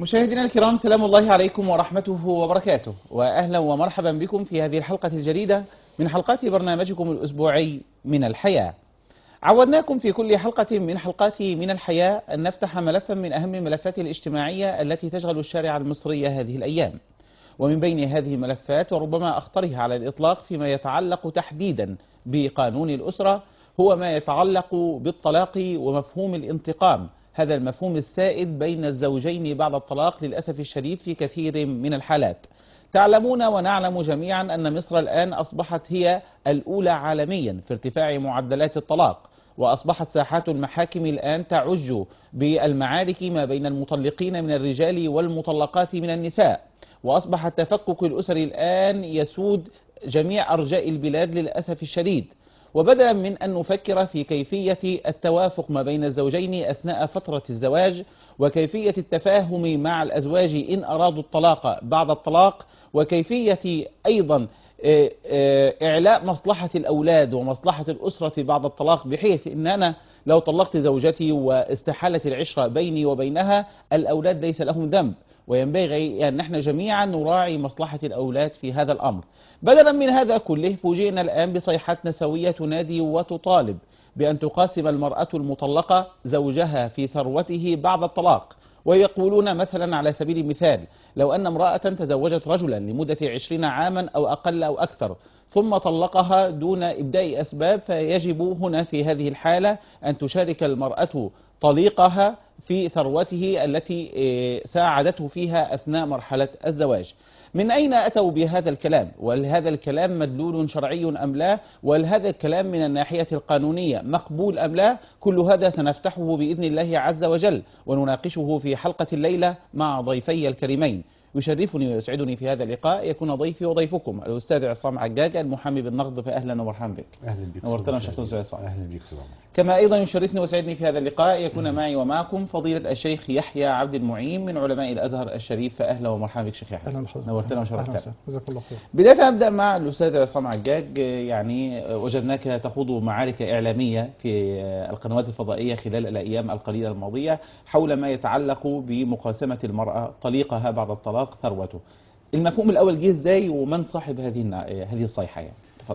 مشاهدينا الكرام سلام الله عليكم ورحمته وبركاته واهلا ومرحبا بكم في هذه الحلقه الجديده من حلقات برنامجكم الاسبوعي من الحياه. عودناكم في كل حلقه من حلقات من الحياه ان نفتح ملفا من اهم الملفات الاجتماعيه التي تشغل الشارع المصري هذه الايام. ومن بين هذه الملفات وربما اخطرها على الاطلاق فيما يتعلق تحديدا بقانون الاسره هو ما يتعلق بالطلاق ومفهوم الانتقام هذا المفهوم السائد بين الزوجين بعد الطلاق للأسف الشديد في كثير من الحالات تعلمون ونعلم جميعا أن مصر الآن أصبحت هي الأولى عالميا في ارتفاع معدلات الطلاق وأصبحت ساحات المحاكم الآن تعج بالمعارك ما بين المطلقين من الرجال والمطلقات من النساء وأصبح التفكك الأسري الآن يسود جميع أرجاء البلاد للأسف الشديد وبدلا من أن نفكر في كيفية التوافق ما بين الزوجين أثناء فترة الزواج وكيفية التفاهم مع الأزواج إن أرادوا الطلاق بعد الطلاق وكيفية أيضا إعلاء مصلحة الأولاد ومصلحة الأسرة بعد الطلاق بحيث أن أنا لو طلقت زوجتي واستحالت العشرة بيني وبينها الأولاد ليس لهم ذنب وينبغي أن نحن جميعا نراعي مصلحة الأولاد في هذا الأمر بدلا من هذا كله فوجئنا الآن بصيحات نسوية تنادي وتطالب بأن تقاسم المرأة المطلقة زوجها في ثروته بعد الطلاق ويقولون مثلا على سبيل المثال لو أن امرأة تزوجت رجلا لمدة عشرين عاما أو أقل أو أكثر ثم طلقها دون إبداء أسباب فيجب هنا في هذه الحالة أن تشارك المرأة طليقها في ثروته التي ساعدته فيها أثناء مرحلة الزواج من أين أتوا بهذا الكلام وهل هذا الكلام مدلول شرعي أم لا وهل هذا الكلام من الناحية القانونية مقبول أم لا كل هذا سنفتحه بإذن الله عز وجل ونناقشه في حلقة الليلة مع ضيفي الكريمين يشرفني ويسعدني في هذا اللقاء يكون ضيفي وضيفكم الاستاذ عصام عجاج المحامي بالنقد فاهلا ومرحبا بك اهلا بك نورتنا وشرفتنا استاذ عصام اهلا بك سلام كما ايضا يشرفني ويسعدني في هذا اللقاء يكون معي ومعكم فضيله الشيخ يحيى عبد المعين من علماء الازهر الشريف فاهلا ومرحبا بك شيخ يحيى اهلا بحضرتك نورتنا أهلا وشرفتنا وسهلا. جزاك الله خير بداية أبدأ مع الأستاذ عصام عجاج يعني وجدناك تخوض معارك إعلامية في القنوات الفضائية خلال الأيام القليلة الماضية حول ما يتعلق بمقاسمة المرأة طليقها بعد الطلاق ثروته المفهوم الأول جه إزاي ومن صاحب هذه النع- هذه الصيحة يعني تفضل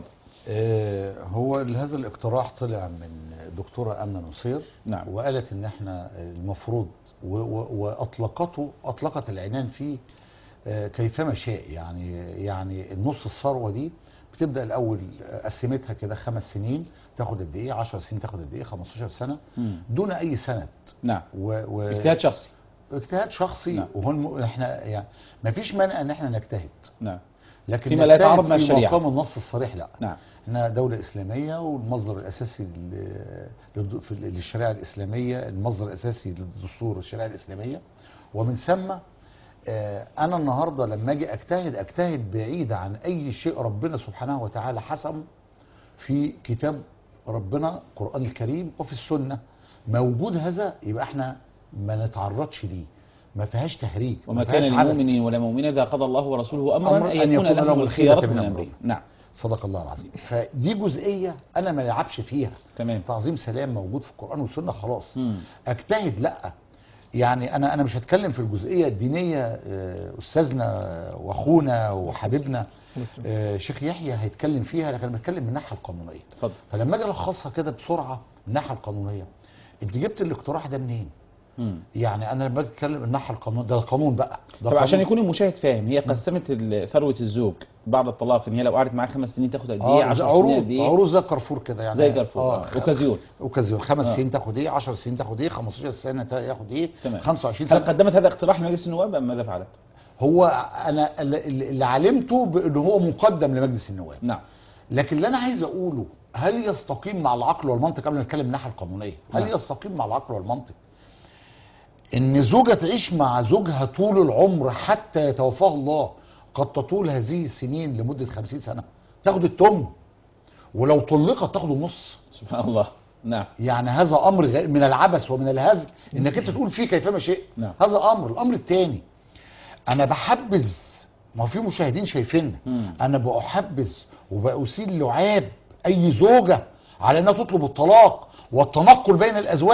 آه هو هذا الاقتراح طلع من دكتوره امنه نصير نعم. وقالت ان احنا المفروض و- و- واطلقته اطلقت العنان فيه آه كيفما شاء يعني يعني النص الثروه دي بتبدا الاول قسمتها كده خمس سنين تاخد قد ايه 10 سنين تاخد قد ايه 15 سنه مم. دون اي سند نعم و... و... اجتهاد شخصي اجتهاد شخصي نعم. وهو الم... احنا يعني ما فيش مانع ان احنا نجتهد نعم لكن فيما لا نجتهد يتعارض مع في الشريعة. مقام النص الصريح لا نعم احنا دولة إسلامية والمصدر الأساسي لل- للد- في- للشريعة الإسلامية المصدر الأساسي للدستور الشريعة الإسلامية ومن ثم آه، أنا النهاردة لما أجي أجتهد أجتهد بعيد عن أي شيء ربنا سبحانه وتعالى حسم في كتاب ربنا القرآن الكريم وفي السنة موجود هذا يبقى احنا ما نتعرضش ليه ما فيهاش تهريج وما ما كان فيهاش عبث. لمؤمن ولا مؤمنة إذا قضى الله ورسوله أمرا أمر أن يكون لهم الخيرة من أمرهم. أمره نعم صدق الله العظيم فدي جزئيه انا ما العبش فيها تمام تعظيم سلام موجود في القران والسنه خلاص مم. اجتهد لا يعني انا انا مش هتكلم في الجزئيه الدينيه آه، استاذنا واخونا وحبيبنا آه، شيخ يحيى هيتكلم فيها لكن انا بتكلم من الناحيه القانونيه اتفضل فلما اجي الخصها كده بسرعه من الناحيه القانونيه انت جبت الاقتراح ده منين مم. يعني انا لما باجي اتكلم من الناحيه القانونيه ده القانون بقى ده طب عشان قانون. يكون المشاهد فاهم هي قسمت ال- ثروة الزوج بعد الطلاق ان هي لو قعدت معاه خمس سنين تاخد قد ايه اه 10 زي سنين عروض قد ايه عروض زي كارفور كده يعني زي كارفور اه آه. اوكازيون اوكازيون خمس آه. سنين تاخد ايه 10 سنين تاخد ايه 15 سنه تا- ياخد ايه تمام. 25 هل سنه قدمت هذا اقتراح لمجلس النواب ام ماذا فعلت؟ هو انا اللي اللي علمته بان هو مقدم لمجلس النواب نعم لكن اللي انا عايز اقوله هل يستقيم مع العقل والمنطق قبل ما نتكلم من الناحيه القانونيه هل نعم. يستقيم مع العقل والمنطق ان زوجة تعيش مع زوجها طول العمر حتى يتوفاه الله قد تطول هذه السنين لمدة خمسين سنة تاخد التم ولو طلقت تاخد النص سبحان الله نعم يعني هذا امر غ- من العبث ومن الهزل انك انت تقول فيه كيفما شئت نعم. هذا امر الامر الثاني انا بحبذ ما هو في مشاهدين شايفيننا مم. انا بحبذ وبأثير لعاب اي زوجه على انها تطلب الطلاق والتنقل بين الازواج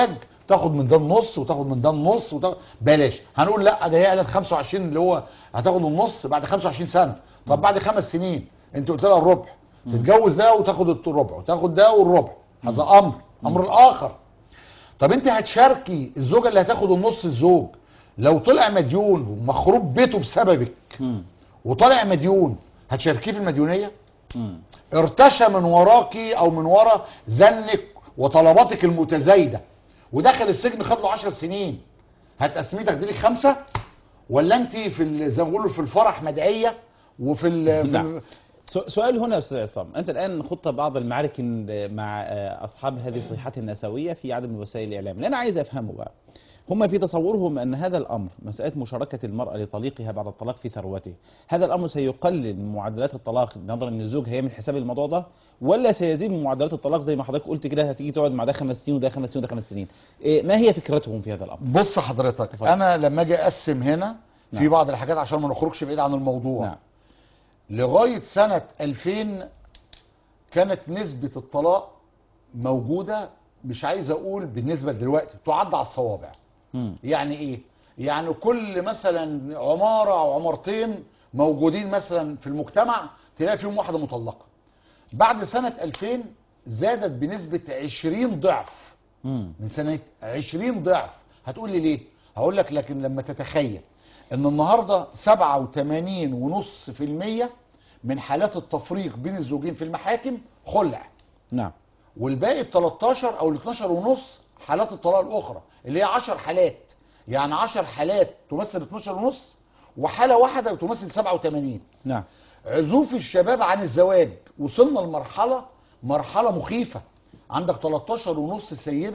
تاخد من ده النص وتاخد من ده النص وتاخد بلاش هنقول لا ده هي قالت 25 اللي هو هتاخد النص بعد 25 سنه طب بعد خمس سنين انت قلت لها الربع تتجوز ده وتاخد الربع وتاخد ده والربع هذا امر امر الاخر طب انت هتشاركي الزوجه اللي هتاخد النص الزوج لو طلع مديون ومخروب بيته بسببك مم. وطالع مديون هتشاركيه في المديونيه مم. ارتشى من وراكي او من ورا زنك وطلباتك المتزايده ودخل السجن خد له 10 سنين هتقسميه تاخدي لك خمسه ولا انت في ال- زي ما بيقولوا في الفرح مدعيه وفي ال- في نعم. ال- سو- سؤال هنا يا استاذ عصام انت الان خضت بعض المعارك مع آه، اصحاب هذه الصيحات النسويه في عدم وسائل الاعلام اللي انا عايز افهمه بقى هم في تصورهم ان هذا الامر مساله مشاركه المراه لطليقها بعد الطلاق في ثروته هذا الامر سيقلل من معدلات الطلاق نظرا ان الزوج هيعمل حساب الموضوع ده ولا سيزيد من معدلات الطلاق زي ما حضرتك قلت كده هتيجي تقعد مع ده خمس سنين وده خمس سنين وده خمس سنين إيه ما هي فكرتهم في هذا الامر بص حضرتك اتفضل. انا لما اجي اقسم هنا في نعم. بعض الحاجات عشان ما نخرجش بعيد عن الموضوع نعم لغايه سنه 2000 كانت نسبه الطلاق موجوده مش عايز اقول بالنسبه دلوقتي تعد على الصوابع مم. يعني ايه يعني كل مثلا عماره او عمارتين موجودين مثلا في المجتمع تلاقي فيهم واحده مطلقه بعد سنه 2000 زادت بنسبه 20 ضعف مم. من سنه 20 ضعف هتقول لي ليه هقول لك لكن لما تتخيل ان النهارده 87.5% من حالات التفريق بين الزوجين في المحاكم خلع نعم والباقي ال 13 او ال 12 ونص حالات الطلاق الاخرى اللي هي 10 حالات يعني 10 حالات تمثل 12 ونص وحاله واحده تمثل 87 نعم عزوف الشباب عن الزواج وصلنا لمرحله مرحله مخيفه عندك 13 ونص سيده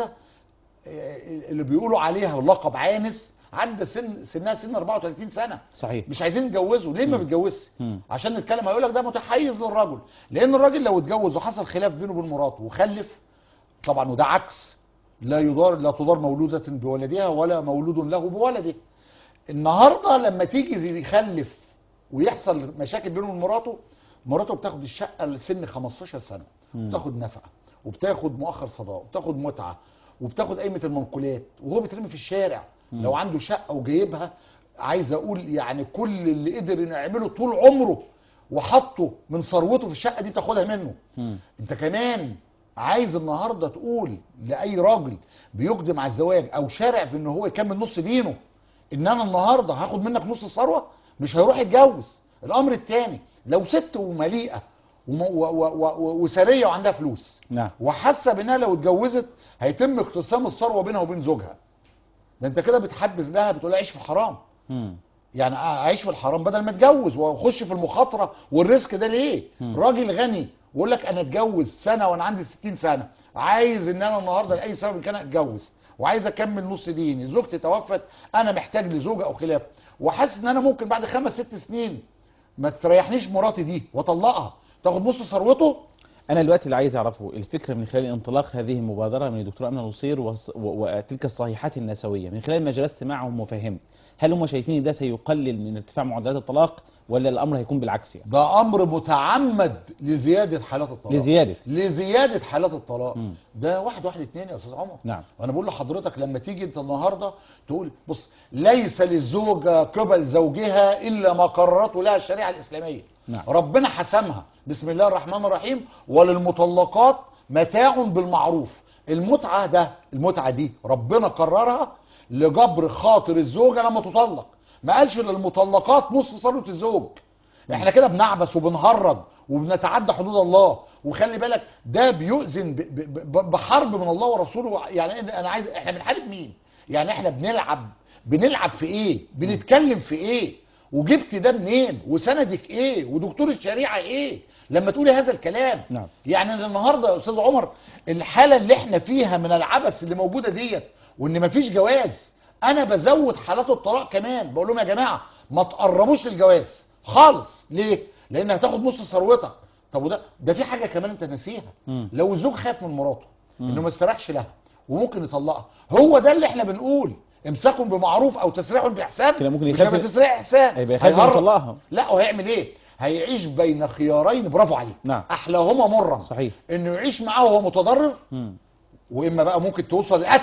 آه، اللي بيقولوا عليها لقب عانس عدى سن سنها سن 34 سنه صحيح مش عايزين يتجوزوا ليه ما بيتجوزش مم. عشان نتكلم هيقول لك ده متحيز للرجل لان الراجل لو اتجوز وحصل خلاف بينه وبين مراته وخلف طبعا وده عكس لا يضار لا تضار مولوده بولدها ولا مولود له بولده النهارده لما تيجي يخلف ويحصل مشاكل بينه وبين مراته مراته بتاخد الشقه لسن 15 سنه مم. بتاخد نفقه وبتاخد مؤخر صداق وبتاخد متعه وبتاخد قيمه المنقولات وهو بيترمي في الشارع مم. لو عنده شقه وجايبها عايز اقول يعني كل اللي قدر انه يعمله طول عمره وحطه من ثروته في الشقه دي تاخدها منه مم. انت كمان عايز النهارده تقول لاي راجل بيقدم على الزواج او شارع في ان هو يكمل نص دينه ان انا النهارده هاخد منك نص الثروه مش هيروح يتجوز الامر الثاني لو ست ومليئه وم- و- و- و- وسريه وعندها فلوس نعم وحاسه بانها لو اتجوزت هيتم اقتسام الثروه بينها وبين زوجها ده انت كده بتحبذ لها بتقول لها عيش في الحرام مم. يعني اعيش في الحرام بدل ما اتجوز واخش في المخاطره والريسك ده ليه؟ مم. راجل غني ويقول لك انا اتجوز سنه وانا عندي 60 سنه عايز ان انا النهارده لاي سبب كان اتجوز وعايز اكمل نص ديني زوجتي توفت انا محتاج لزوجه او خلافه وحاسس ان انا ممكن بعد خمس ست سنين ما تريحنيش مراتي دي واطلقها تاخد نص ثروته انا دلوقتي اللي عايز اعرفه الفكره من خلال انطلاق هذه المبادره من الدكتور امنه نصير وص- و- وتلك الصحيحات النسويه من خلال ما جلست معهم وفهمت هل هم شايفين ان ده سيقلل من ارتفاع معدلات الطلاق ولا الامر هيكون بالعكس يعني ده امر متعمد لزياده حالات الطلاق لزياده لزياده حالات الطلاق مم. ده واحد واحد اتنين يا استاذ عمر نعم وانا بقول لحضرتك لما تيجي انت النهارده تقول بص ليس للزوجه قبل زوجها الا ما قررته لها الشريعه الاسلاميه نعم. ربنا حسمها بسم الله الرحمن الرحيم وللمطلقات متاع بالمعروف المتعه ده المتعه دي ربنا قررها لجبر خاطر الزوجه لما تطلق ما قالش للمطلقات نصف ثروه الزوج احنا كده بنعبس وبنهرج وبنتعدى حدود الله وخلي بالك ده بيؤذن ب- ب- ب- بحرب من الله ورسوله يعني إيه ده؟ انا عايز احنا بنحارب مين يعني احنا بنلعب بنلعب في ايه بنتكلم في ايه وجبت ده منين وسندك ايه ودكتور الشريعه ايه لما تقولي هذا الكلام نعم. يعني أنا النهارده يا استاذ عمر الحاله اللي احنا فيها من العبث اللي موجوده ديت وان مفيش جواز انا بزود حالات الطلاق كمان بقول لهم يا جماعه ما تقربوش للجواز خالص ليه لان هتاخد نص ثروتك طب وده ده في حاجه كمان انت ناسيها مم. لو الزوج خاف من مراته مم. انه ما يستريحش لها وممكن يطلقها هو ده اللي احنا بنقول امساك بمعروف او تسريح باحسان كده ممكن مش يخاف- هيبقى تسريح احسان هيبقى يخاف هيهرب. يطلقها. لا وهيعمل ايه هيعيش بين خيارين برافو عليه نعم. احلاهما مرا صحيح انه يعيش معاه وهو متضرر مم. واما بقى ممكن توصل لقتل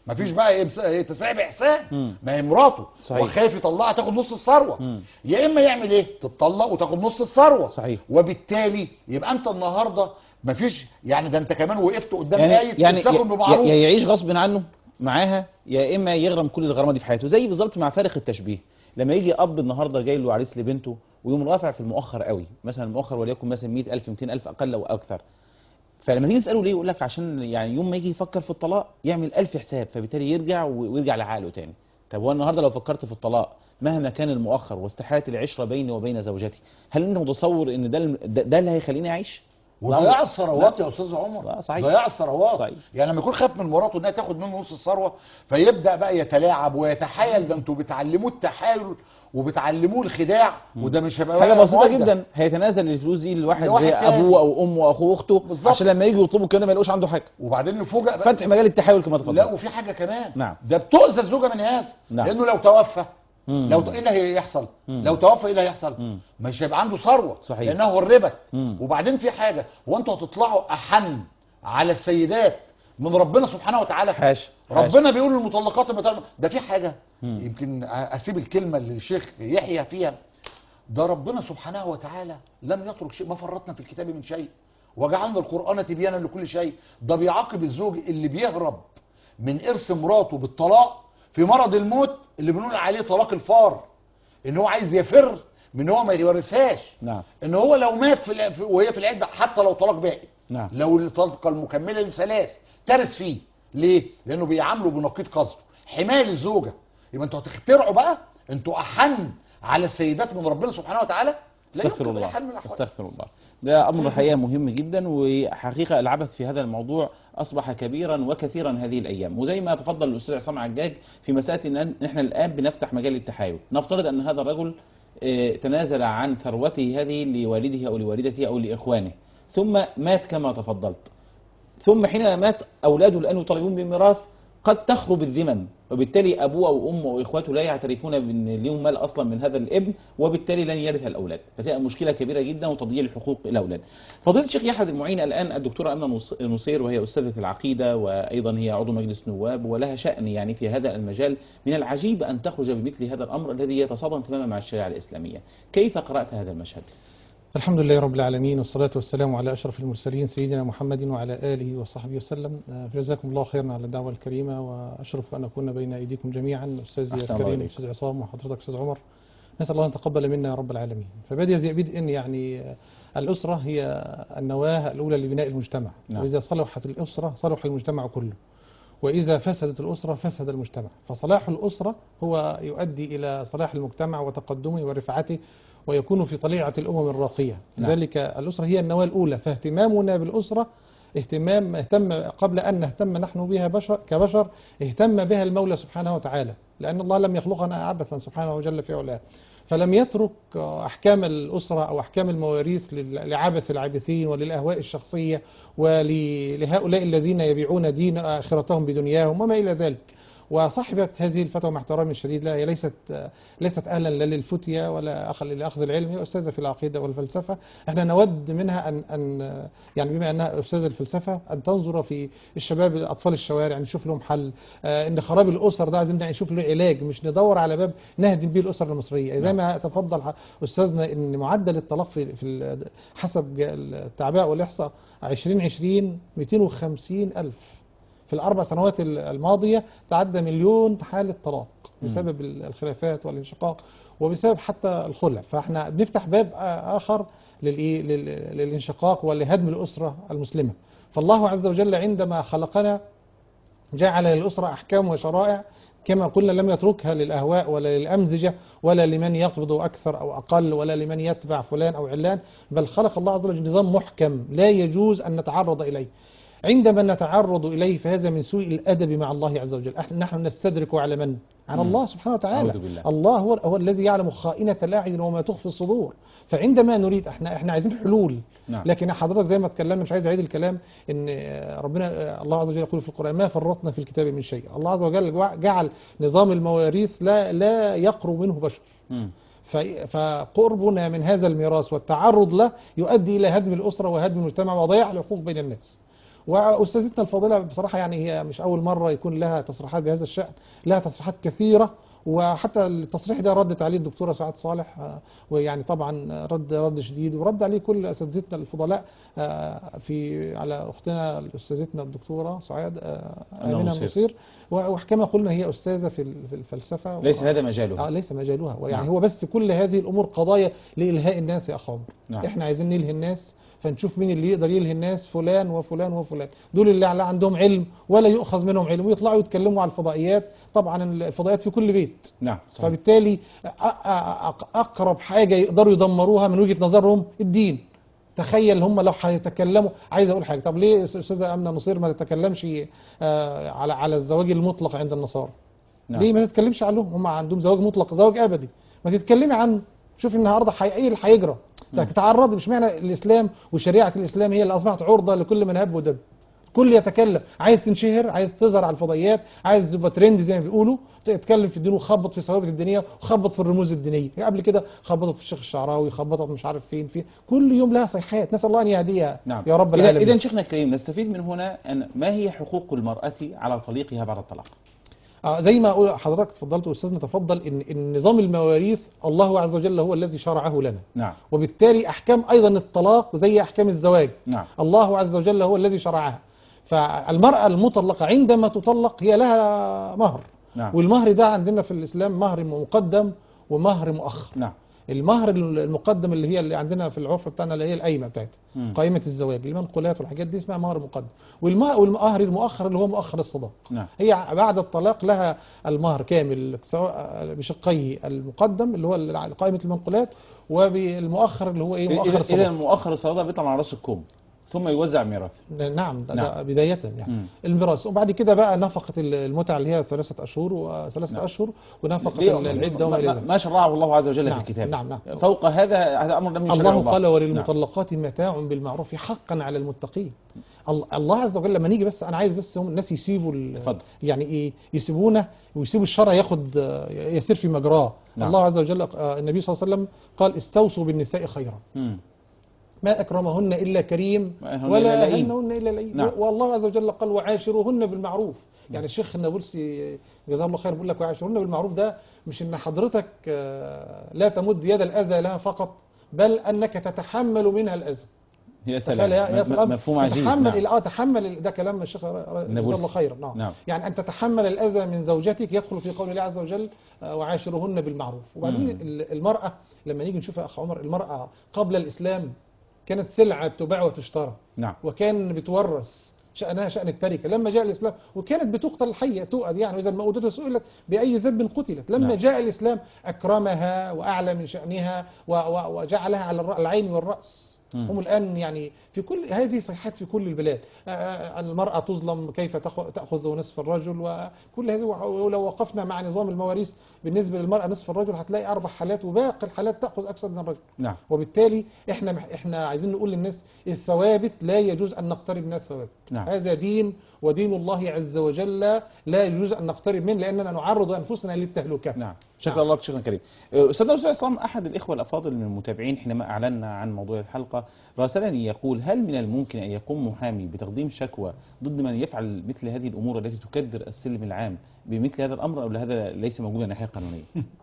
مفيش بقى يمس- إيه تسريع باحسان مم. ما هي مراته صحيح. وخايف يطلعها تاخد نص الثروه مم. يا اما يعمل ايه تتطلق وتاخد نص الثروه صحيح. وبالتالي يبقى انت النهارده مفيش يعني ده انت كمان وقفت قدام يعني آية يعني امسكوا يا بمعروف يا يعيش غصب عنه معاها يا اما يغرم كل الغرامه دي في حياته زي بالظبط مع فارق التشبيه لما يجي اب النهارده جاي له عريس لبنته ويقوم رافع في المؤخر قوي مثلا المؤخر وليكن مثلا 100000 200000 اقل او اكثر فلما تيجي تساله ليه يقول لك عشان يعني يوم ما يجي يفكر في الطلاق يعمل ألف حساب فبالتالي يرجع و- ويرجع لعقله تاني طب هو النهارده لو فكرت في الطلاق مهما كان المؤخر واستحاله العشره بيني وبين زوجتي هل انت متصور ان ده الم- ده, ده اللي هيخليني اعيش وضياع الثروات يا استاذ عمر لا، صحيح. ضياع الثروات صحيح. يعني لما يكون خاف من مراته انها تاخد منه نص الثروه فيبدا بقى يتلاعب ويتحايل ده انتوا بتعلموه التحايل وبتعلموه الخداع وده مش هيبقى حاجه بقى بسيطه مؤدب. جدا هيتنازل الفلوس دي لواحد لواحد زي تاني. ابوه او امه او اخوه واخته بالظبط. عشان لما يجوا يطلبوا كده ما يلاقوش عنده حاجه وبعدين نفوجئ بقى فتح مجال التحايل كما لا تفضل وفي حاجه كمان نعم. ده بتؤذى الزوجه من هذا نعم. لانه لو توفى مم. لو ايه اللي هيحصل مم. لو توفى ايه اللي هيحصل مم. مش هيبقى عنده ثروه صحيح. لانها هربت مم. وبعدين في حاجه هو انتوا هتطلعوا احن على السيدات من ربنا سبحانه وتعالى حاشا حاشا. ربنا بيقول للمطلقات المطلقات ده في حاجه مم. يمكن اسيب الكلمه للشيخ يحيى فيها ده ربنا سبحانه وتعالى لم يترك شيء ما فرطنا في الكتاب من شيء وجعلنا القران تبيانا لكل شيء ده بيعاقب الزوج اللي بيهرب من ارث مراته بالطلاق في مرض الموت اللي بنقول عليه طلاق الفار ان هو عايز يفر من هو ما يورثهاش نعم ان هو لو مات في الع- في- وهي في العده حتى لو طلاق باقي نعم لو الطلقه المكمله للثلاث ترث فيه ليه لانه بيعامله بنقيض قصده حمايه للزوجه يبقى انتوا هتخترعوا بقى انتوا احن على السيدات من ربنا سبحانه وتعالى لا استغفر يمكن الله أي حال من الأحوال. استغفر الله ده امر الحقيقه مهم جدا وحقيقه العبث في هذا الموضوع اصبح كبيرا وكثيرا هذه الايام وزي ما تفضل الاستاذ عصام عجاج في مساله ان احنا الان بنفتح مجال التحايل نفترض ان هذا الرجل آه، تنازل عن ثروته هذه لوالده او لوالدته او لاخوانه ثم مات كما تفضلت ثم حين مات اولاده الان يطالبون بالميراث قد تخرب الذمم وبالتالي ابوه او امه او اخواته لا يعترفون بان ليهم مال اصلا من هذا الابن وبالتالي لن يرث الاولاد فتبقى مشكله كبيره جدا وتضييع الحقوق الاولاد فضيله الشيخ يحيى المعين الان الدكتوره امنه نص- نصير وهي استاذه العقيده وايضا هي عضو مجلس نواب ولها شان يعني في هذا المجال من العجيب ان تخرج بمثل هذا الامر الذي يتصادم تماما مع الشريعه الاسلاميه كيف قرات هذا المشهد الحمد لله رب العالمين والصلاة والسلام على أشرف المرسلين سيدنا محمد وعلى آله وصحبه وسلم آه، جزاكم الله خيرا على الدعوة الكريمة وأشرف أن أكون بين أيديكم جميعا أستاذي أحسن الله الكريم إليك. أستاذ عصام وحضرتك أستاذ عمر نسأل الله أن يتقبل منا يا رب العالمين فبدأ زي بدء يعني آه، الأسرة هي النواة الأولى لبناء المجتمع نعم. وإذا صلحت الأسرة صلح المجتمع كله وإذا فسدت الأسرة فسد المجتمع فصلاح الأسرة هو يؤدي إلى صلاح المجتمع وتقدمه ورفعته ويكون في طليعة الأمم الراقية نعم. لذلك الأسرة هي النواة الأولى فاهتمامنا بالأسرة اهتمام اهتم قبل أن نهتم نحن بها بشر كبشر اهتم بها المولى سبحانه وتعالى لأن الله لم يخلقنا عبثا سبحانه وجل في علاه فلم يترك أحكام الأسرة أو أحكام المواريث لل- لعبث العابثين وللأهواء الشخصية ولهؤلاء الذين يبيعون دين آخرتهم بدنياهم وما إلى ذلك وصاحبة هذه الفتوى مع احترامي الشديد لها هي ليست ليست اهلا لا للفتية ولا أخ- لاخذ العلم هي استاذه في العقيده والفلسفه احنا نود منها ان ان يعني بما انها استاذه الفلسفه ان تنظر في الشباب اطفال الشوارع نشوف لهم حل آه، ان خراب الاسر ده عايزين نشوف له علاج مش ندور على باب نهدم بيه الاسر المصريه زي نعم. ما تفضل ح- استاذنا ان معدل الطلاق في في ال- حسب ج- التعبئه والاحصاء 2020 250 الف في الأربع سنوات ال- الماضية تعدى مليون حالة طلاق بسبب ال- الخلافات والانشقاق وبسبب حتى الخلع فاحنا بنفتح باب آ- آخر للإيه؟ لل- للانشقاق ولهدم الأسرة المسلمة فالله عز وجل عندما خلقنا جعل للأسرة أحكام وشرائع كما قلنا لم يتركها للأهواء ولا للأمزجة ولا لمن يقبض أكثر أو أقل ولا لمن يتبع فلان أو علان بل خلق الله عز وجل نظام محكم لا يجوز أن نتعرض إليه عندما نتعرض إليه فهذا من سوء الأدب مع الله عز وجل إحنا- نحن نستدرك على من؟ على مم. الله سبحانه وتعالى أعوذ بالله. الله هو, هو الذي يعلم خائنة الأعين وما تخفي الصدور فعندما نريد احنا احنا عايزين حلول نعم. لكن حضرتك زي ما اتكلمنا مش عايز اعيد الكلام ان آه، ربنا آه، الله عز وجل يقول في القران ما فرطنا في الكتاب من شيء الله عز وجل جع- جعل نظام المواريث لا لا يقرب منه بشر مم. ف- فقربنا من هذا الميراث والتعرض له يؤدي الى هدم الاسره وهدم المجتمع وضياع الحقوق بين الناس واستاذتنا الفاضله بصراحه يعني هي مش اول مره يكون لها تصريحات بهذا الشان لها تصريحات كثيره وحتى التصريح ده ردت عليه الدكتوره سعاد صالح آه، ويعني طبعا رد رد شديد ورد عليه كل اساتذتنا الفضلاء آه، في على اختنا استاذتنا الدكتوره سعاد آه، أنا امينه مصير. مصير وكما قلنا هي استاذه في ال- في الفلسفه ليس و- هذا آه مجالها ليس مجالها ويعني نعم. هو بس كل هذه الامور قضايا لالهاء الناس يا اخ عمر نعم. احنا عايزين نلهي الناس فنشوف مين اللي يقدر يلهي الناس فلان وفلان وفلان دول اللي لا عندهم علم ولا يؤخذ منهم علم ويطلعوا يتكلموا على الفضائيات طبعا الفضائيات في كل بيت نعم صحيح. فبالتالي أ- أ- أ- اقرب حاجه يقدروا يدمروها من وجهه نظرهم الدين تخيل هم لو هيتكلموا عايز اقول حاجه طب ليه استاذه امنه نصير ما تتكلمش آه، على على الزواج المطلق عند النصارى نعم. ليه ما تتكلمش عنهم هم عندهم زواج مطلق زواج ابدي ما تتكلمي عنه شوف النهارده حي... ايه اللي هيجرى تتعرض مش معنى الاسلام وشريعه الاسلام هي اللي اصبحت عرضه لكل من هب ودب كل يتكلم عايز تنشهر عايز تظهر على الفضائيات عايز تبقى ترند زي ما بيقولوا تتكلم في الدين وخبط في ثوابت الدينيه وخبط في الرموز الدينيه قبل كده خبطت في الشيخ الشعراوي خبطت مش عارف فين فين كل يوم لها صيحات نسال الله ان يهديها نعم يا رب إذا العالمين إذا شيخنا الكريم نستفيد من هنا أن ما هي حقوق المرأة على طليقها بعد الطلاق آه، زي ما أقول- حضرتك تفضلت واستاذنا تفضل ان ان نظام المواريث الله عز وجل هو الذي شرعه لنا نعم وبالتالي احكام ايضا الطلاق زي احكام الزواج نعم الله عز وجل هو الذي شرعها فالمرأة المطلقة عندما تطلق هي لها مهر نعم والمهر ده عندنا في الإسلام مهر مقدم ومهر مؤخر نعم المهر المقدم اللي هي اللي عندنا في العرف بتاعنا اللي هي القايمة بتاعتها مم. قائمة الزواج المنقولات والحاجات دي اسمها مهر مقدم والم- والمهر المؤخر اللي هو مؤخر الصداق نعم هي بعد الطلاق لها المهر كامل سواء بشقيه المقدم اللي هو قائمة المنقولات وبالمؤخر اللي هو ايه مؤخر إذا إذا الصداق مؤخر الصلاة بيطلع على رأس الكوم ثم يوزع ميراث نعم ده, نعم. ده بداية يعني مم. الميراث وبعد كده بقى نفقة المتعة اللي هي ثلاثة أشهر وثلاثة نعم. أشهر ونفقة ليه؟ العدة وما ما- إلى ما- ذلك ما شرعه الله عز وجل نعم، في الكتاب نعم، نعم. فوق هذا هذا أمر لم يشرعه الله قال نعم. وللمطلقات متاع بالمعروف حقا على المتقين ال- الله عز وجل لما نيجي بس انا عايز بس هم الناس يسيبوا ال- اتفضل. يعني ايه يسيبونا ويسيبوا الشرع ياخد آه، يسير في مجراه نعم. الله عز وجل آه، النبي صلى الله عليه وسلم قال استوصوا بالنساء خيرا مم. ما أكرمهن إلا كريم ما أهلهن ولا إلا لئيم. أهلهن إلا لئيم نعم. والله عز وجل قال وعاشروهن بالمعروف يعني الشيخ النابلسي جزاه الله خير بيقول لك وعاشروهن بالمعروف ده مش إن حضرتك آه، لا تمد يد الأذى لها فقط بل أنك تتحمل منها الأذى يا تخيل سلام يا, يا م- سلام مفهوم عجيب تتحمل نعم. نعم. اه تحمل ال- ده كلام الشيخ ر- ر- جزاه النابلسي. الله خير نعم. نعم. يعني ان تتحمل الاذى من زوجتك يدخل في قول الله عز وجل آه، وعاشرهن بالمعروف وبعدين مم. ال- المراه لما نيجي نشوف يا اخ عمر المراه قبل الاسلام كانت سلعه تباع وتشترى نعم وكان بتورث شأنها شأن التركة لما جاء الإسلام وكانت بتقتل حية تؤد يعني وإذا الموءودة سئلت بأي ذنب قتلت لما نعم. جاء الإسلام أكرمها وأعلى من شأنها و- و- وجعلها على الر- العين والرأس مم. هم الآن يعني في كل هذه صيحات في كل البلاد آه، آه، المرأة تظلم كيف تأخ- تأخذ نصف الرجل وكل هذه ولو وقفنا مع نظام المواريث بالنسبة للمرأة نصف الرجل هتلاقي أربع حالات وباقي الحالات تأخذ أكثر من الرجل نعم وبالتالي احنا مح- احنا عايزين نقول للناس الثوابت لا يجوز ان نقترب من الثوابت نعم. هذا دين ودين الله عز وجل لا يجوز ان نقترب منه لاننا نعرض انفسنا للتهلكه نعم شكرا الله لك شكرا كريم استاذنا الاستاذ عصام احد الاخوه الافاضل من المتابعين حينما اعلنا عن موضوع الحلقه راسلني يقول هل من الممكن ان يقوم محامي بتقديم شكوى ضد من يفعل مثل هذه الامور التي تكدر السلم العام بمثل هذا الامر او هذا ليس موجودا من الناحيه القانونيه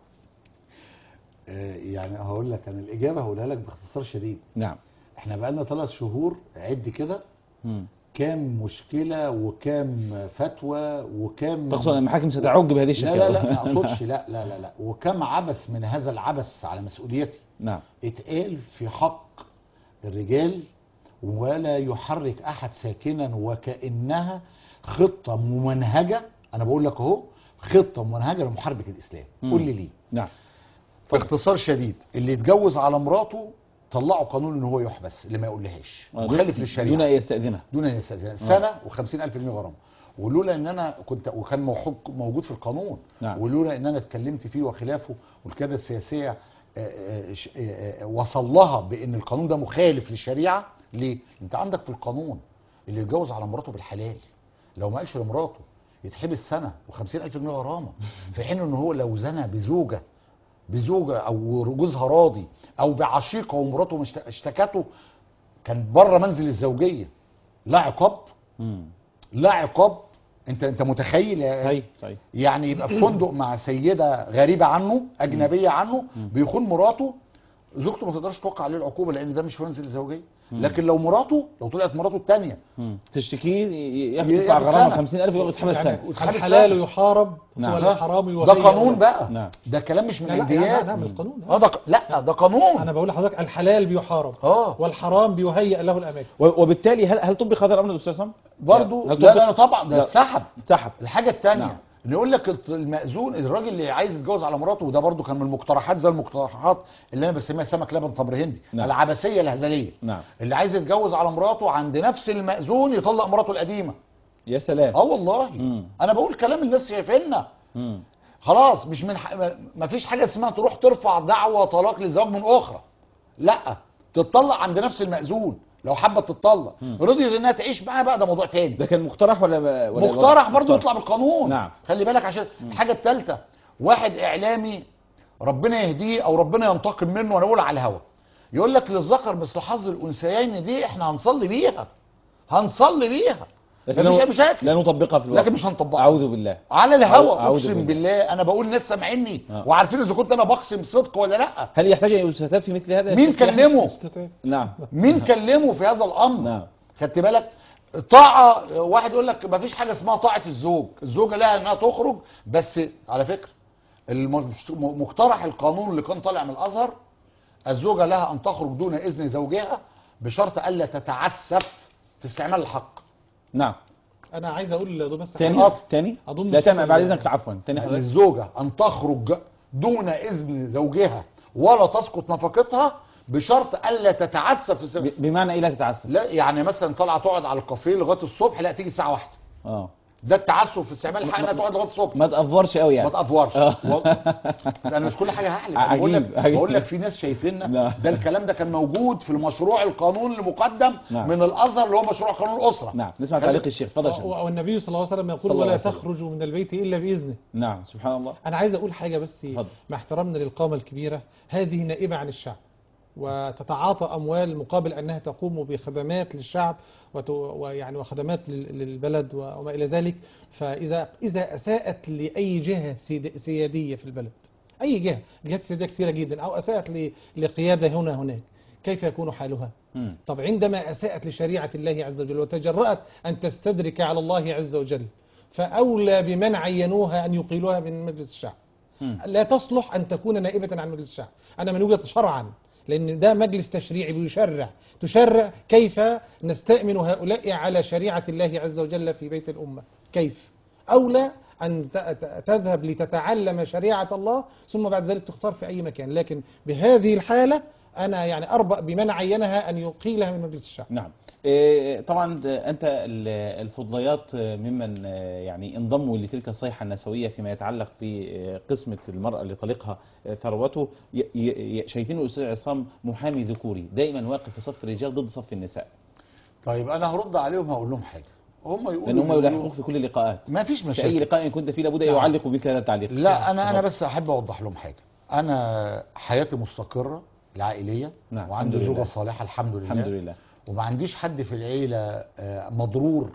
آه، يعني هقول لك انا الاجابه هقولها لك باختصار شديد نعم احنا بقالنا ثلاث شهور عد كده مم. كام مشكله وكام فتوى وكام تقصد ان المحاكم ستعج بهذه لا الشكاوى لا لا ما اقصدش لا لا لا لا وكم عبث من هذا العبث على مسؤوليتي نعم اتقال في حق الرجال ولا يحرك احد ساكنا وكانها خطه ممنهجه انا بقول لك اهو خطه ممنهجه لمحاربه الاسلام مم. قول لي ليه نعم باختصار شديد اللي يتجوز على مراته طلعوا قانون ان هو يحبس اللي ما يقولهاش مخالف للشريعه دون ان يستاذنها دون ان يستأذن سنه و50 الف جنيه غرامه ولولا ان انا كنت وكان موحود موجود في القانون نعم. ولولا ان انا اتكلمت فيه وخلافه والقياده السياسيه آه، آه، ش- آه، آه، وصل لها بان القانون ده مخالف للشريعه ليه؟ انت عندك في القانون اللي يتجوز على مراته بالحلال لو ما قالش لمراته يتحبس سنه و50 الف جنيه غرامه في حين ان هو لو زنى بزوجه بزوجه او جوزها راضي او بعشيقه ومراته مش اشتكته كان بره منزل الزوجيه لا عقاب مم. لا عقاب انت انت متخيل يا- صحيح صحيح يعني يبقى في فندق مع سيده غريبه عنه اجنبيه عنه بيخون مراته زوجته ما تقدرش توقع عليه العقوبه لان ده مش في منزل الزوجيه لكن لو مراته لو طلعت مراته الثانيه مم. تشتكيه ي- ياخد ياخد يدفع غرامه سنة. 50000 يبقى يتحبس يعني سنه وتحبس الحلال سنة. يحارب نعم. والحرام ده يهيأ قانون له. بقى نعم. ده كلام مش من لا لا عنديات لا نعم القانون اه ده ق- لا ده قانون انا بقول لحضرتك الحلال بيحارب اه والحرام بيهيأ له الاماكن و- وبالتالي هل هل طبق هذا الامر يا استاذ سام؟ برضه هل لا طبق؟ لا طبعا ده لا. اتسحب سحب الحاجه الثانيه نعم. ان يقول لك الط- المأذون الراجل اللي عايز يتجوز على مراته وده برضو كان من المقترحات زي المقترحات اللي انا بسميها سمك لبن تمر هندي نعم. العبثيه الهزليه نعم اللي عايز يتجوز على مراته عند نفس المأذون يطلق مراته القديمه يا سلام اه والله مم. انا بقول كلام الناس شايفيننا مم. خلاص مش من ح... ما فيش حاجه اسمها تروح ترفع دعوى طلاق للزواج من اخرى لا تتطلق عند نفس المأذون لو حابه تتطلق رضيت انها تعيش معاه بقى ده موضوع تاني ده كان مقترح ولا ولا مقترح برضه مقترح. يطلع بالقانون نعم. خلي بالك عشان الحاجه الثالثه واحد اعلامي ربنا يهديه او ربنا ينتقم منه وانا بقول على الهوا يقول لك للذكر مثل حظ الانثيين دي احنا هنصلي بيها هنصلي بيها لكن مفيش لا- اي مشاكل لا نطبقها في الواقع لكن مش هنطبقها اعوذ بالله على الهوا أعوذ اقسم بالله. بالله انا بقول ناس سامعيني آه. وعارفين اذا كنت انا بقسم صدق ولا لا هل يحتاج ان يستتاب في مثل هذا مين الشكل؟ كلمه نعم مين كلمه في هذا الامر نعم خدت بالك طاعة واحد يقول لك مفيش حاجة اسمها طاعة الزوج الزوجة لها انها تخرج بس على فكرة المش- مقترح القانون اللي كان طالع من الازهر الزوجة لها ان تخرج دون اذن زوجها بشرط الا تتعسف في استعمال الحق نعم انا عايز اقول ده بس تاني حاجة. تاني أظن لا تمام الشغل- بعد اذنك عفوا تاني حضرتك للزوجة ان تخرج دون اذن زوجها ولا تسقط نفقتها بشرط الا تتعسف في استعمال ب- بمعنى ايه لا تتعسف لا يعني مثلا طالعه تقعد على الكافيه لغايه الصبح لا تيجي الساعه واحده اه ده التعسف في استعمال الحق انها تقعد لغايه الصبح ما تافورش قوي ما يعني تافورش آه. و... انا مش كل حاجه هحلف أنا بقول عجيب، لك عجيب. بقول لك في ناس شايفيننا نعم. ده الكلام ده كان موجود في المشروع القانون المقدم نعم. من الازهر اللي هو مشروع قانون الاسره نعم نسمع خلي- تعليق الشيخ تفضل يا شيخ. والنبي صلى الله عليه وسلم صلى يقول الله ولا عليه وسلم. تخرجوا من البيت الا باذنه نعم سبحان الله انا عايز اقول حاجه بس اتفضل. مع احترامنا للقامه الكبيره هذه نائبه عن الشعب وتتعاطى اموال مقابل انها تقوم بخدمات للشعب وت- ويعني وخدمات لل- للبلد وما الى ذلك فاذا اذا اساءت لاي جهه سيد- سياديه في البلد اي جهه جهات سياديه كثيره جدا او اساءت ل- لقياده هنا هناك كيف يكون حالها مم. طب عندما أساءت لشريعة الله عز وجل وتجرأت أن تستدرك على الله عز وجل فأولى بمن عينوها أن يقيلوها من مجلس الشعب مم. لا تصلح أن تكون نائبة عن مجلس الشعب أنا من وجهة شرعا لأن ده مجلس تشريعي بيشرع تشرع كيف نستأمن هؤلاء على شريعة الله عز وجل في بيت الأمة كيف أولى أن ت- ت- تذهب لتتعلم شريعة الله ثم بعد ذلك تختار في أي مكان لكن بهذه الحالة أنا يعني أربأ بمن عينها أن يقيلها من مجلس الشعب نعم إيه، طبعا ده انت ال- الفضليات ممن آه، يعني انضموا لتلك الصيحه النسويه فيما يتعلق بقسمه المراه لطليقها ثروته ي- ي- ي- شايفين الاستاذ عصام محامي ذكوري دائما واقف في صف الرجال ضد صف النساء طيب انا هرد عليهم هقول لهم حاجه هم يقولوا لان هم يقولوا- يلاحقوك في كل اللقاءات ما فيش في اي مشاكل لقاء كنت فيه لابد ان نعم. يعلق بمثل هذا التعليق لا انا انا تفضل. بس احب اوضح لهم حاجه انا حياتي مستقره العائليه نعم، وعندي الحمد زوجه لله. صالحه الحمد لله الحمد لله وما عنديش حد في العيله آه، مضرور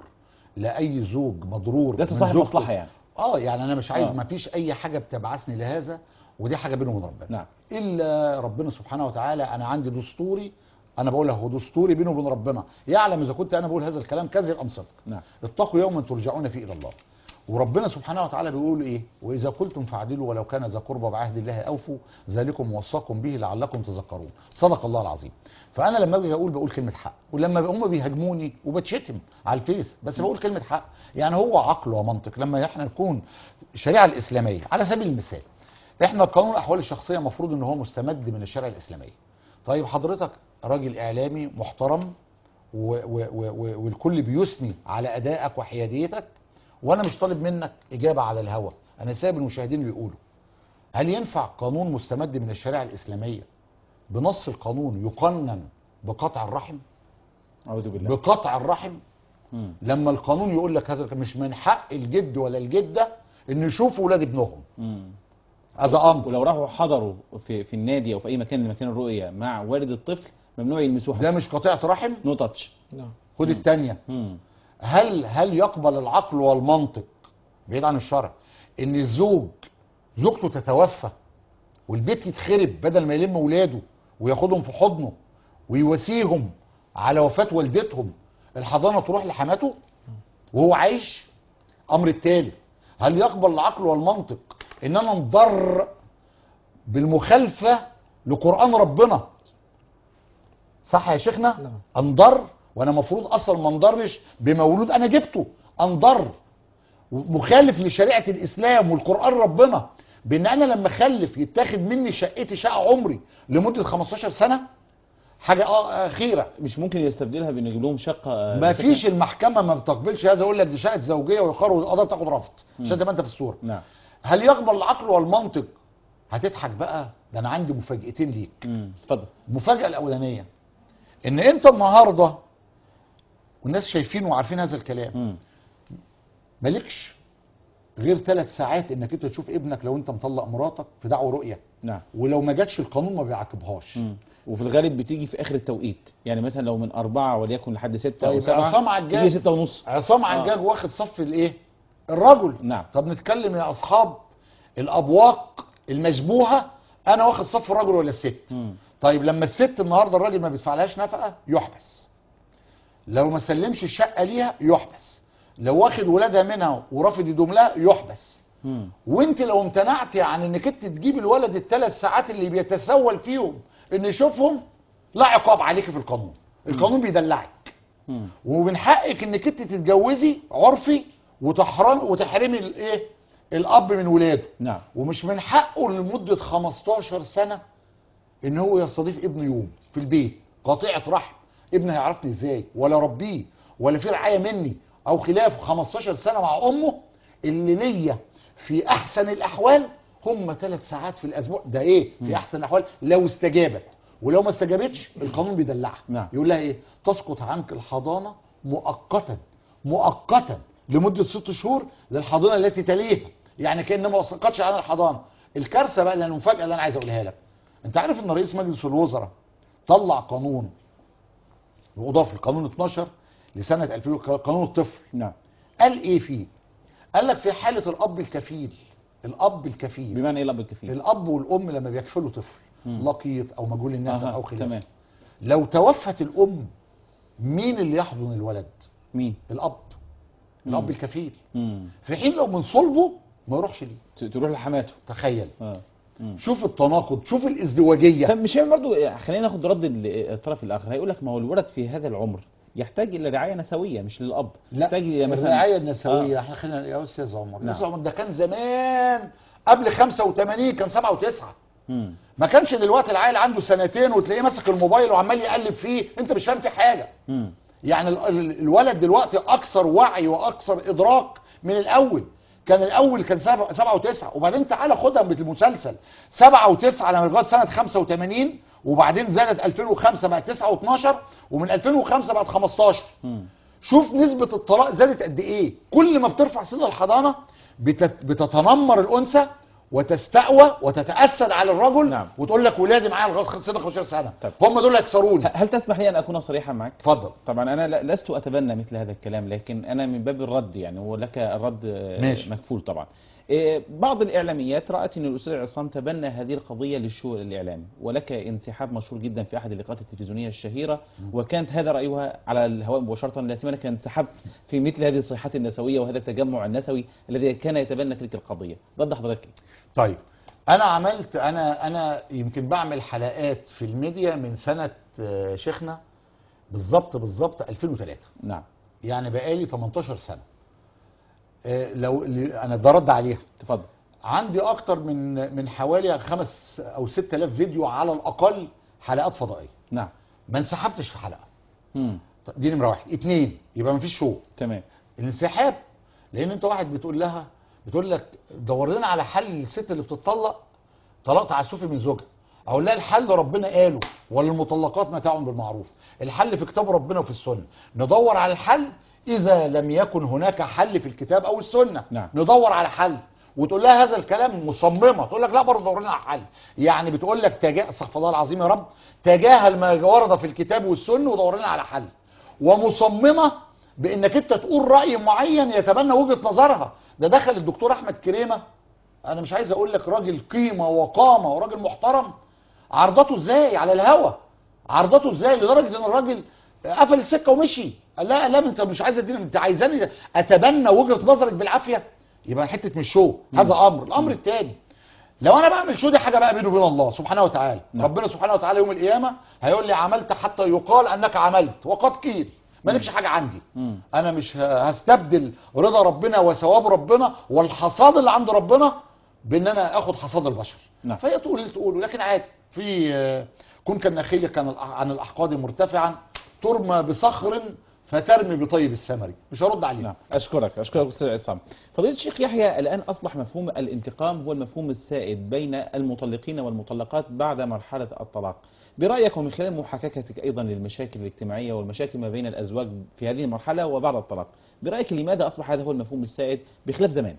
لاي زوج مضرور ده من صاحب زوجته. مصلحه يعني اه يعني انا مش عايز آه. ما فيش اي حاجه بتبعثني لهذا ودي حاجه بيني وبين ربنا نعم الا ربنا سبحانه وتعالى انا عندي دستوري انا بقول هو دستوري بيني وبين ربنا يعلم اذا كنت انا بقول هذا الكلام كذب ام صدق نعم اتقوا يوما ترجعون فيه الى الله وربنا سبحانه وتعالى بيقول ايه واذا قلتم فاعدلوا ولو كان ذا قربى بعهد الله اوفوا ذلكم وصاكم به لعلكم تذكرون صدق الله العظيم فانا لما باجي اقول بقول كلمه حق ولما هم بيهاجموني وبتشتم على الفيس بس بقول كلمه حق يعني هو عقل ومنطق لما احنا نكون الشريعه الاسلاميه على سبيل المثال احنا قانون الاحوال الشخصيه المفروض ان هو مستمد من الشريعه الاسلاميه طيب حضرتك راجل اعلامي محترم و و و و والكل بيثني على ادائك وحياديتك وانا مش طالب منك اجابه على الهوى انا سايب المشاهدين بيقولوا هل ينفع قانون مستمد من الشريعه الاسلاميه بنص القانون يقنن بقطع الرحم اعوذ بالله بقطع الرحم مم. لما القانون يقول لك هذا مش من حق الجد ولا الجده ان يشوفوا ولاد ابنهم مم. هذا امر ولو راحوا حضروا في في النادي او في اي مكان من مكان الرؤيه مع والد الطفل ممنوع يلمسوه ده حتى مش قطيعه رحم نو تاتش نعم خد الثانيه مم. هل هل يقبل العقل والمنطق بعيد عن الشرع ان الزوج زوجته تتوفى والبيت يتخرب بدل ما يلم اولاده وياخدهم في حضنه ويواسيهم على وفاة والدتهم الحضانة تروح لحماته وهو عايش امر التالي هل يقبل العقل والمنطق ان انا انضر بالمخالفة لقرآن ربنا صح يا شيخنا نعم. انضر وانا مفروض اصلا ما انضرش بمولود انا جبته انضر مخالف لشريعه الاسلام والقران ربنا بان انا لما اخلف يتاخد مني شقتي شقه عمري لمده 15 سنه حاجه اه اخيره مش ممكن يستبدلها بان يجيب لهم شقه آه، ما سكن؟ فيش المحكمه ما بتقبلش هذا يقول لك دي شقه زوجيه ويقرر القضاء تاخد رفض عشان تبقى انت في الصوره نعم هل يقبل العقل والمنطق هتضحك بقى ده انا عندي مفاجاتين ليك مم. اتفضل المفاجاه الاولانيه ان انت النهارده والناس شايفين وعارفين هذا الكلام مم. مالكش غير ثلاث ساعات انك انت تشوف ابنك لو انت مطلق مراتك في دعوه رؤيه نعم ولو ما جاتش القانون ما بيعاقبهاش مم. وفي الغالب بتيجي في اخر التوقيت يعني مثلا لو من أربعة وليكن لحد ستة أو طيب سبعة عصام عجاج. تيجي ستة ونص عصام آه. عجاج واخد صف الايه الرجل نعم. طب نتكلم يا اصحاب الابواق المشبوهه انا واخد صف الرجل ولا الست مم. طيب لما الست النهارده الراجل ما بيدفعلهاش نفقه يحبس لو ما سلمش الشقه ليها يحبس لو واخد ولادها منها ورافض يدوم لها يحبس مم. وانت لو امتنعتي عن انك انت تجيب الولد الثلاث ساعات اللي بيتسول فيهم ان يشوفهم لا عقاب عليك في القانون القانون بيدلعك مم. ومن حقك انك انت تتجوزي عرفي وتحرم وتحرمي الايه الاب من ولاده نعم ومش من حقه لمده 15 سنه ان هو يستضيف ابنه يوم في البيت قاطعه رحم ابنه هيعرفني ازاي ولا ربيه ولا في رعايه مني او خلاف 15 سنه مع امه اللي ليا في احسن الاحوال هم ثلاث ساعات في الاسبوع ده ايه في احسن الاحوال لو استجابت ولو ما استجابتش القانون بيدلعها نعم. يقول لها ايه تسقط عنك الحضانه مؤقتا مؤقتا لمده ست شهور للحضانه التي تليها يعني كان ما سقطش عن الحضانه الكارثه بقى اللي المفاجاه اللي انا عايز اقولها لك انت عارف ان رئيس مجلس الوزراء طلع قانون واضاف القانون 12 لسنه 2000 قانون الطفل نعم قال ايه فيه قال لك في حاله الاب الكفيل الاب الكفيل بمعنى ايه الاب الكفيل الاب والام لما بيكفلوا طفل مم. لقيط او مجهول النسب أها، او خلافه تمام لو توفت الام مين اللي يحضن الولد مين الاب الاب مم. الكفيل مم. في حين لو من صلبه ما يروحش ليه ت- تروح لحماته تخيل اه مم. شوف التناقض شوف الازدواجيه طب مش هي برضو خلينا ناخد رد ال- الطرف الاخر هيقول لك ما هو الولد في هذا العمر يحتاج الى رعايه نسويه مش للاب لا يحتاج الى مثلا الرعايه النسويه آه. احنا خلينا يا استاذ عمر نعم. يا استاذ عمر ده كان زمان قبل 85 كان 7 و9 مم. ما كانش دلوقتي العيل عنده سنتين وتلاقيه ماسك الموبايل وعمال يقلب فيه انت مش فاهم فيه حاجه مم. يعني ال- ال- الولد دلوقتي اكثر وعي واكثر ادراك من الاول كان الاول كان سبعة سبعة وتسعة وبعدين تعالى خدها بالمسلسل سبعة وتسعة لما لغايه سنه 85 وبعدين زادت 2005 بقت 9 و12 ومن 2005 بقت 15 مم. شوف نسبة الطلاق زادت قد ايه كل ما بترفع سن الحضانة بتت- بتتنمر الانثى وتستقوى وتتأسد على الرجل نعم. وتقول لك ولادي معايا لغايه سن 15 سنه طيب. هم دول اللي هيكسروني ه- هل تسمح لي ان اكون صريحا معك اتفضل طبعا انا لا- لست اتبنى مثل هذا الكلام لكن انا من باب الرد يعني ولك الرد آه، ماشي. مكفول طبعا آه، بعض الاعلاميات رات ان الاستاذ عصام تبنى هذه القضيه للشو الاعلامي ولك انسحاب مشهور جدا في احد اللقاءات التلفزيونيه الشهيره وكانت هذا رايها على الهواء مباشره لا سيما انك انسحبت في مثل هذه الصيحات النسويه وهذا التجمع النسوي الذي كان يتبنى تلك القضيه ضد حضرتك إيه؟ طيب انا عملت انا انا يمكن بعمل حلقات في الميديا من سنه آه، شيخنا بالظبط بالظبط 2003 نعم يعني بقالي 18 سنه آه، لو اللي- انا ده رد عليها تفضل عندي اكتر من من حوالي خمس او 6000 فيديو على الاقل حلقات فضائيه نعم ما انسحبتش في حلقه مم. طب دي نمره واحد اتنين يبقى ما فيش شو تمام الانسحاب لان انت واحد بتقول لها بتقول لك دور لنا على حل للست اللي بتطلق طلاق تعسفي من زوجها اقول لها الحل ربنا قاله وللمطلقات متاع بالمعروف الحل في كتاب ربنا وفي السنه ندور على الحل اذا لم يكن هناك حل في الكتاب او السنه نعم. ندور على حل وتقول لها هذا الكلام مصممه تقول لك لا برضه دور لنا على حل يعني بتقول لك تجا استغفر الله العظيم يا رب تجاهل ما ورد في الكتاب والسنه ودور لنا على حل ومصممه بانك انت تقول راي معين يتبنى وجهه نظرها ده دخل الدكتور احمد كريمه انا مش عايز اقول لك راجل قيمه وقامه وراجل محترم عرضته ازاي على الهوا عرضته ازاي لدرجه ان الراجل قفل السكه ومشي قال لا لا انت مش عايز اديني انت عايزاني اتبنى وجهه نظرك بالعافيه يبقى حته مش شو هذا امر الامر الثاني لو انا بعمل شو دي حاجه بقى بيني وبين الله سبحانه وتعالى نعم. ربنا سبحانه وتعالى يوم القيامه هيقول لي عملت حتى يقال انك عملت وقد قيل مالكش حاجه عندي مم. انا مش ه- هستبدل رضا ربنا وثواب ربنا والحصاد اللي عند ربنا بان انا اخد حصاد البشر نعم. فهي تقول اللي تقوله لكن عادي في آه، كن كالنخيل كان الأ- عن الاحقاد مرتفعا ترمى بصخر فترمي بطيب الثمر مش هرد عليه نعم أشكرك أشكرك أستاذ عصام فضيلة الشيخ يحيى الآن أصبح مفهوم الانتقام هو المفهوم السائد بين المطلقين والمطلقات بعد مرحلة الطلاق برأيك ومن خلال محاكاتك أيضا للمشاكل الاجتماعية والمشاكل ما بين الأزواج في هذه المرحلة وبعد الطلاق برأيك لماذا أصبح هذا هو المفهوم السائد بخلاف زمان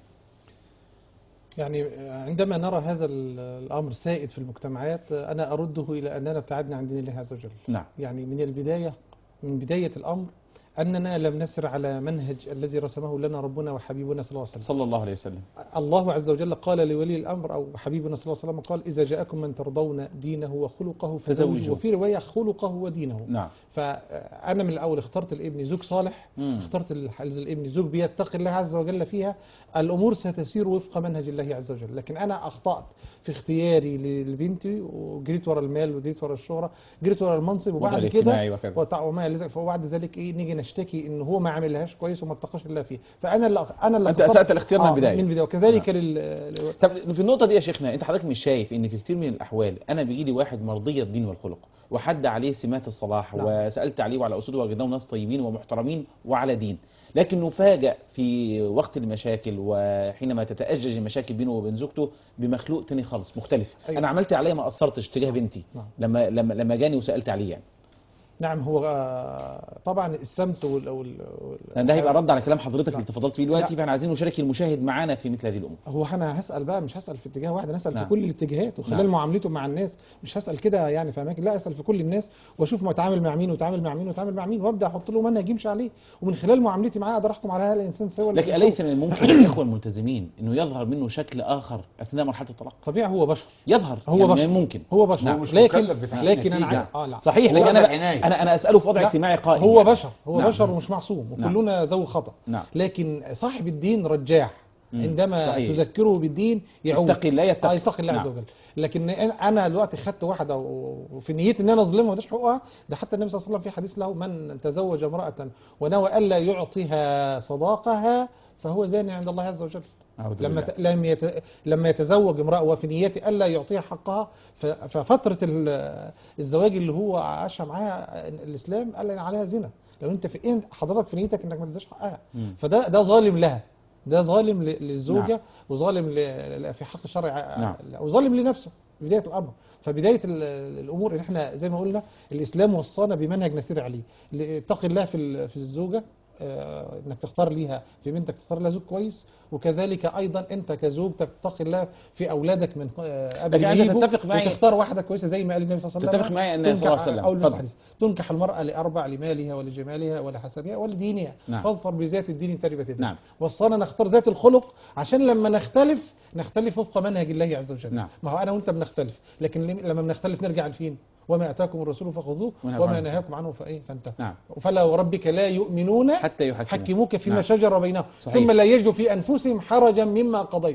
يعني عندما نرى هذا ال- الأمر سائد في المجتمعات أنا أرده إلى أننا ابتعدنا عن دين الله عز وجل نعم يعني من البداية من بداية الأمر أننا لم نسر على منهج الذي رسمه لنا ربنا وحبيبنا صلى الله عليه وسلم صلى الله عليه وسلم الله عز وجل قال لولي الأمر أو حبيبنا صلى الله عليه وسلم قال إذا جاءكم من ترضون دينه وخلقه فزوجوه. فزوجوه وفي رواية خلقه ودينه نعم فأنا من الأول اخترت الابن زوج صالح مم. اخترت ال- الابن زوج بيتقي الله عز وجل فيها الأمور ستسير وفق منهج الله عز وجل لكن أنا أخطأت في اختياري لبنتي وجريت ورا المال وجريت ورا الشهرة جريت ورا المنصب وضع وبعد الاجتماعي كده وكذا. وتع- وما إلى ذلك وبعد ذلك ايه نيجي نشتكي ان هو ما عملهاش كويس وما اتقاش الله فيها فانا اللي انا اللي أنت اخترت- أسأت الاختيار من آه، البداية. من البدايه وكذلك لل... طب في النقطة دي يا شيخنا أنت حضرتك مش شايف إن في كتير من الأحوال أنا بيجي لي واحد مرضي الدين والخلق وحد عليه سمات الصلاح نعم. وسألت عليه وعلى أسوده وجدناه ناس طيبين ومحترمين وعلى دين لكن نفاجأ في وقت المشاكل وحينما تتأجج المشاكل بينه وبين زوجته بمخلوق تاني خالص مختلف أيوة. أنا عملت عليه ما قصرتش تجاه بنتي نعم. لما لما لما جاني وسألت عليه يعني نعم هو آه، طبعا السمت وال... وال... وال... لأن ده هيبقى رد على كلام حضرتك نعم. اللي تفضلت فيه دلوقتي لا. فاحنا عايزين نشارك المشاهد معانا في مثل هذه الأمور هو انا هسال بقى مش هسال في اتجاه واحد انا هسال نعم. في كل الاتجاهات وخلال نعم. معاملته مع الناس مش هسال كده يعني في اماكن لا اسال في كل الناس واشوف ما اتعامل مع مين واتعامل مع مين واتعامل مع مين وابدا احط له منهج يمشي عليه ومن خلال معاملتي معاه اقدر احكم على هذا الانسان سوى ولا لكن غير أليس سوى. من الممكن للإخوة الملتزمين أنه يظهر منه شكل آخر أثناء مرحلة الطلاق طبيعي هو بشر يظهر هو يعني بشر. ممكن هو بشر نعم. مش لكن مكلف بتحقيق لكن انا نتيجة. عايز- اه لا صحيح هو لكن هذا انا العناية. انا انا اساله في وضع لا، اجتماعي قائم هو يعني. بشر هو نعم. بشر ومش معصوم نعم. وكلنا ذو خطا نعم. لكن صاحب الدين رجاح مم. عندما صحيح. تذكره بالدين يعود يتقي الله يتقي. آه يتقي الله عز نعم. وجل لكن انا دلوقتي خدت واحده و- وفي نيتي ان انا اظلمها ومداش حقوقها ده حتى النبي صلى الله عليه وسلم في حديث له من تزوج امراه ونوى الا يعطيها صداقها فهو زاني عند الله عز وجل أعوذ لما بالله. ت... لم يت... لما يتزوج امرأة وفي نيته ألا يعطيها حقها ف... ففترة ال... الزواج اللي هو عاشها معاها الإسلام قال عليها زنا لو أنت في إن حضرتك في نيتك إنك ما تديش حقها مم. فده ده ظالم لها ده ظالم ل... للزوجة نعم. وظالم ل... ل- في حق الشرع نعم. وظالم لنفسه في بداية الأمر فبداية ال- الأمور إن إحنا زي ما قلنا الإسلام وصانا بمنهج نسير عليه اتقي الله في ال- في الزوجة آه، انك تختار ليها في بنتك تختار لها زوج كويس وكذلك ايضا انت كزوج تتقي الله في اولادك من آه، قبل لكن ما أنت يجوا تتفق معي- وتختار واحده كويسه زي ما قال النبي صلى الله عليه وسلم تتفق معي أن النبي صلى الله عليه وسلم. او اتفضل. الحديث تنكح المراه لاربع لمالها ولجمالها ولحسبها ولدينها نعم. فاظفر بذات الدين تربت يدك نعم. وصانا نختار ذات الخلق عشان لما نختلف نختلف وفق منهج الله عز وجل نعم. ما هو انا وانت بنختلف لكن لم- لما بنختلف نرجع لفين وما اتاكم الرسول فخذوه ونهاكم وما عنه. نهاكم عنه فايه فانتهوا نعم. فلا وربك لا يؤمنون حتى يحكموك. حكموك فيما نعم. شجر بينهم صحيح. ثم لا يجدوا في انفسهم حرجا مما قضيت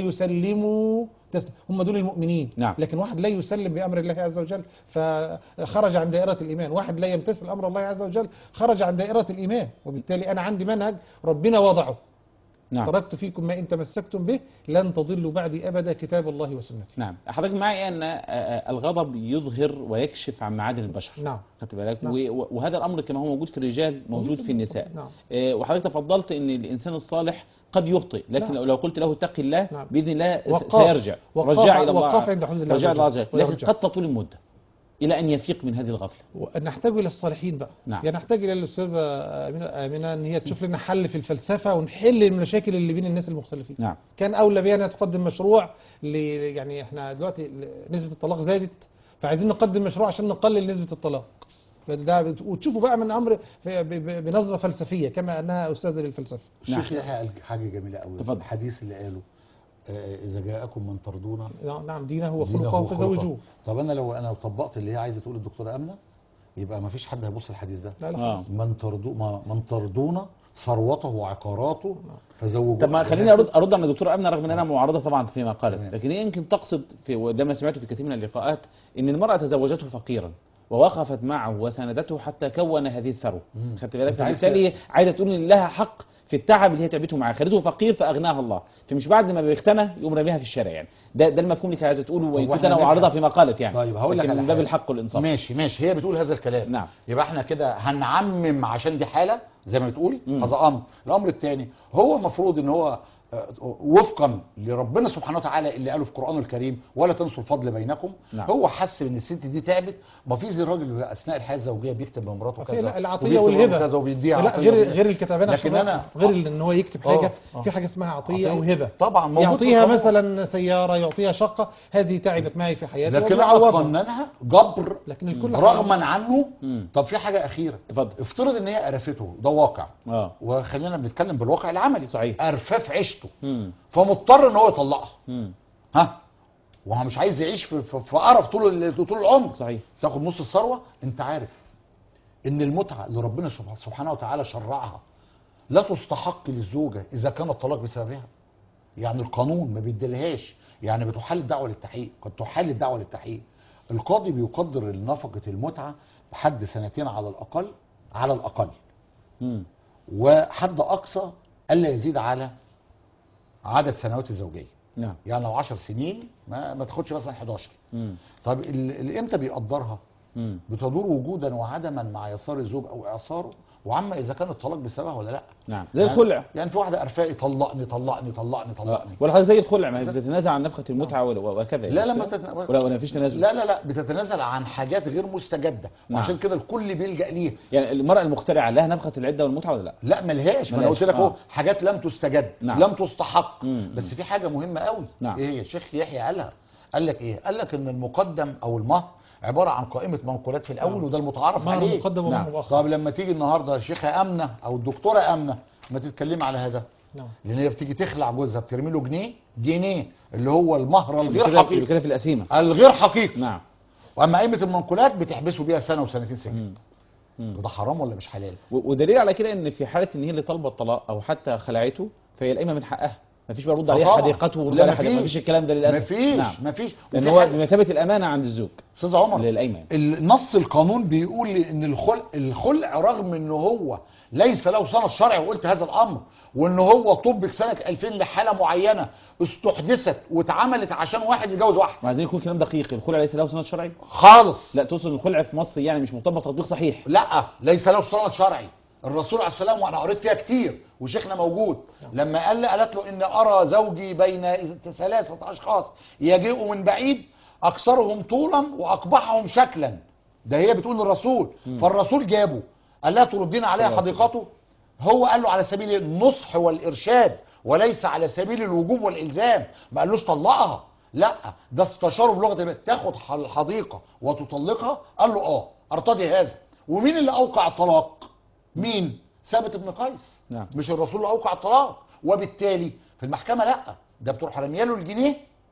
ويسلموا تسليما هم دول المؤمنين نعم. لكن واحد لا يسلم بامر الله عز وجل فخرج عن دائره الايمان واحد لا يمتثل امر الله عز وجل خرج عن دائره الايمان وبالتالي انا عندي منهج ربنا وضعه نعم تركت فيكم ما ان تمسكتم به لن تضلوا بعدي ابدا كتاب الله وسنتي نعم حضرتك معي ان آه، آه، الغضب يظهر ويكشف عن معادن البشر نعم خدت بالك نعم. و- و- وهذا الامر كما هو موجود في الرجال موجود في النساء نعم آه، وحضرتك تفضلت ان الانسان الصالح قد يخطئ لكن نعم. لو لو قلت له اتق الله نعم. باذن الله س- وقاف. سيرجع وقاف- رجع الى الله وقاف عند حدود الله رجع عز الى الله وجل. عز وجل. لكن ويرجع. قد تطول المده الى ان يفيق من هذه الغفله نحتاج الى الصالحين بقى نعم. يعني نحتاج الى الاستاذه امينه آمنة ان هي تشوف لنا حل في الفلسفه ونحل المشاكل اللي بين الناس المختلفين نعم كان اولى بها انها تقدم مشروع ل يعني احنا دلوقتي ل- نسبه الطلاق زادت فعايزين نقدم مشروع عشان نقلل نسبه الطلاق فده بت- وتشوفوا بقى من امر في- ب- ب- بنظره فلسفيه كما انها استاذه للفلسفه الشيخ يحيى قال حاجه جميله قوي اتفضل. الحديث اللي قاله آه، اذا جاءكم من ترضون نعم دينه دينه وخلقه وخلقه. فزوجوه طب انا لو انا طبقت اللي هي عايزه تقول الدكتوره امنه يبقى ما فيش حد هيبص الحديث ده لا لا آه. خلاص. من ترضو ما من ترضون ثروته وعقاراته فزوجوه طب ما خليني ارد ارد على الدكتوره امنه رغم ان انا معارضه طبعا فيما قالت تمام. لكن هي يمكن تقصد في وده ما سمعته في كثير من اللقاءات ان المراه تزوجته فقيرا ووقفت معه وساندته حتى كون هذه الثروه مم. خدت بالك أنت عايز فبالتالي عايزه تقول ان لها حق في التعب اللي هي تعبته معاه خليته فقير فاغناها الله فمش بعد ما بيغتنى يقوم راميها في الشارع يعني ده ده المفهوم اللي كانت عايزه تقوله وان طب كنت وإحنا انا معارضه نرجع- فيما قالت يعني طيب هقول لك لكن على من باب حاجة. الحق والانصاف ماشي ماشي هي بتقول هذا الكلام نعم. يبقى احنا كده هنعمم عشان دي حاله زي ما بتقول مم. هذا امر الامر الثاني هو المفروض ان هو آه، وفقا لربنا سبحانه وتعالى اللي قاله في القران الكريم ولا تنسوا الفضل بينكم نعم. هو حس ان الست دي تعبت ما في زي الراجل اثناء الحياه الزوجيه بيكتب لمراته في كذا لا، العطيه وبيكتب لمراته والهبه كذا وبيديها لا عطيه غير وبيديها. غير الكتابان لكن عشان أنا- غير ان هو يكتب آه، حاجه آه. في حاجه اسمها عطيه عطية. وهبه طبعا موجود في يعطيها القانون. مثلا سياره يعطيها شقه هذه تعبت معي في حياتي لكن انا وبيعوضها. قننها جبر لكن الكل رغما عنه مم. طب في حاجه اخيره اتفضل افترض ان هي قرفته ده واقع اه وخلينا بنتكلم بالواقع العملي صحيح. قرفاه في عيشته امم فمضطر ان هو يطلقها امم ها وهو مش عايز يعيش في في في قرف طول ال- طول العمر صحيح تاخد نص الثروه انت عارف ان المتعه اللي ربنا سبحانه- سبحانه وتعالى شرعها لا تستحق للزوجه اذا كان الطلاق بسببها يعني القانون ما بيديلهاش يعني بتحال الدعوه للتحقيق قد تحال الدعوه للتحقيق القاضي بيقدر نفقه المتعه بحد سنتين على الاقل على الاقل امم وحد اقصى الا يزيد على عدد سنوات الزوجيه نعم يعني لو 10 سنين ما, ما تاخدش مثلا 11 امم طب ال- ال- امتى بيقدرها امم بتدور وجودا وعدما مع يسار الزوج او اعصاره وعما اذا كان الطلاق بسببها ولا لا نعم زي الخلع يعني في واحده قرفاء طلقني طلقني طلقني طلقني ولا حاجه زي الخلع ما هي بتتنازع عن نفقه المتعه ولا- وكذا لا لا ما تتن... ولا ولا مفيش تنازل لا لا لا بتتنازل عن حاجات غير مستجده نعم. وعشان كده الكل بيلجا ليها يعني المراه المخترعه لها نفقه العده والمتعه ولا لا لا ملهاش ما انا ملهاش، قلت لك اهو آه. حاجات لم تستجد نعم. لم تستحق مم. بس في حاجه مهمه قوي نعم. ايه هي الشيخ يحيى قالها قال لك ايه قال لك ان المقدم او المهر عباره عن قائمه منقولات في الاول نعم. وده المتعارف مهر عليه مقدم نعم. ومهر مؤخر طب لما تيجي النهارده الشيخه امنه او الدكتوره امنه ما تتكلمي على هذا نعم لان هي بتيجي تخلع جوزها بترمي له جنيه جنيه اللي هو المهر الغير كده حقيقي كده في القسيمه الغير حقيقي نعم واما قائمه المنقولات بتحبسوا بيها سنه وسنتين سجن مم. مم. وده حرام ولا مش حلال و- ودليل على كده ان في حاله ان هي اللي طالبه الطلاق او حتى خلعته فهي القايمه من حقها مفيش بقى رد آه عليها طبعا. حديقته ورد لا عليها حديقته مفيش. مفيش الكلام ده للاسف مفيش نعم. مفيش لان وفي هو حاجة- بمثابه الامانه عند الزوج استاذ عمر للقايمه يعني. النص القانون بيقول لي ان الخلع الخلع رغم ان هو ليس له سند شرعي وقلت هذا الامر وان هو طبق سنه 2000 لحاله معينه استحدثت واتعملت عشان واحد يتجوز واحد وعايزين يكون كلام دقيق الخلع ليس له سند شرعي خالص لا تقصد ان الخلع في مصر يعني مش مطبق تطبيق صحيح لا ليس له سند شرعي الرسول عليه السلام وانا قريت فيها كتير وشيخنا موجود لما قال قالت له ان ارى زوجي بين ثلاثه اشخاص يجيء من بعيد اكثرهم طولا واقبحهم شكلا ده هي بتقول للرسول فالرسول جابه قال لها تردين عليها صلى الله عليه حديقته هو قال له على سبيل النصح والارشاد وليس على سبيل الوجوب والالزام ما قالوش طلقها لا ده استشاره بلغه الب- تاخد ح- الحديقه وتطلقها قال له اه ارتضي هذا ومين اللي اوقع الطلاق مين ثابت بن قيس نعم. مش الرسول اللي اوقع الطلاق وبالتالي في المحكمه لا ده بتروح رميه له الجنيه